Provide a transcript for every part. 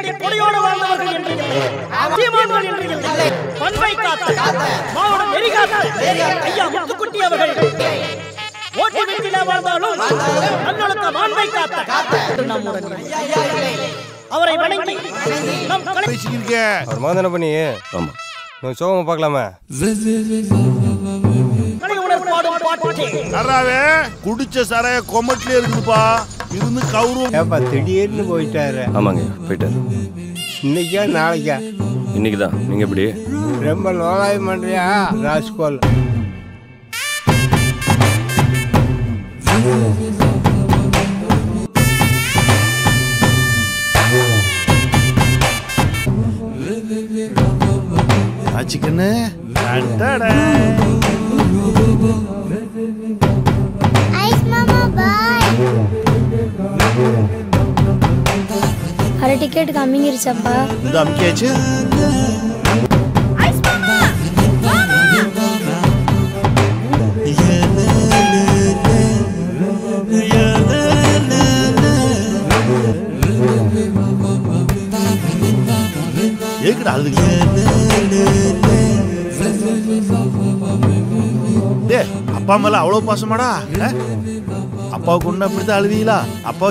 கட்டி கொடியோடு வாழ்ந்தவர்கள் என்று இல்லை. சீமான்கள் என்று இல்லை. பண்பை காத்த மாவட்டம் நெறி காத்த ஐயா முத்துக்குட்டி அவர்கள் ஓட்டு வீட்டில வாழ்ந்தாலும் நல்லொழுக்க மாண்பை காத்த நம்முடன் இல்லை. அவரை வணங்கி நம் கலை பேசிக்கிருக்க அவர் மாதிரி தானே பண்ணி ஆமா நம்ம சோகமா பார்க்கலாமே கலை உணர்ப்பாடும் பாட்டு நல்லாவே குடிச்ச சரைய கொமட்டிலே இருக்குதுப்பா இருந்து கௌரவம் ஏப்பா திடீர்னு போயிட்டாரு ஆமாங்க போயிட்டாரு இன்னைக்கா நாளைக்கா இன்னைக்கு தான் நீங்க எப்படி ரொம்ப லோலாயம் பண்றியா ராஜ்கோல் ஆச்சுக்கண்ணு ஐஸ் மாமா பாய் அரை டிக்கெட் கம்மிங்கிருச்சப்பா இந்த அமுக்கியாச்சு ஏக்குடா அழுதுங்க டே அப்பா மேல அவ்வளவு பாசமாடா அஹ்? அப்பாவுக்கு ஒண்ணு அப்படித்தான் அழுவீங்களா அப்பா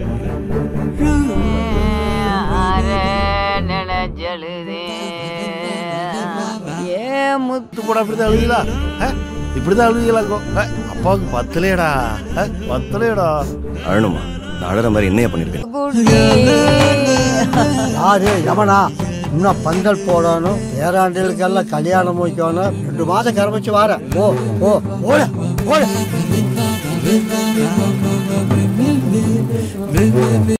முத்து போட அப்படித்தான் அழுவீங்களா அஹ்? இப்படிதான் அழுவீங்களா கோ? அஹ், அப்பாவுக்கு பத்தலையடா அஹ், பத்தலையடா அழணுமா நான் அழற மாதிரி என்னையா பண்ணிருக்கேன் யாரு யமனா இன்னும் பந்தல் போடணும் பேராண்டிகளுக்கெல்லாம் கல்யாணம் முடிக்கணும் ரெண்டு மாதம் கரமிச்சு வாரேன் ஓ ஓ ஓட ஓட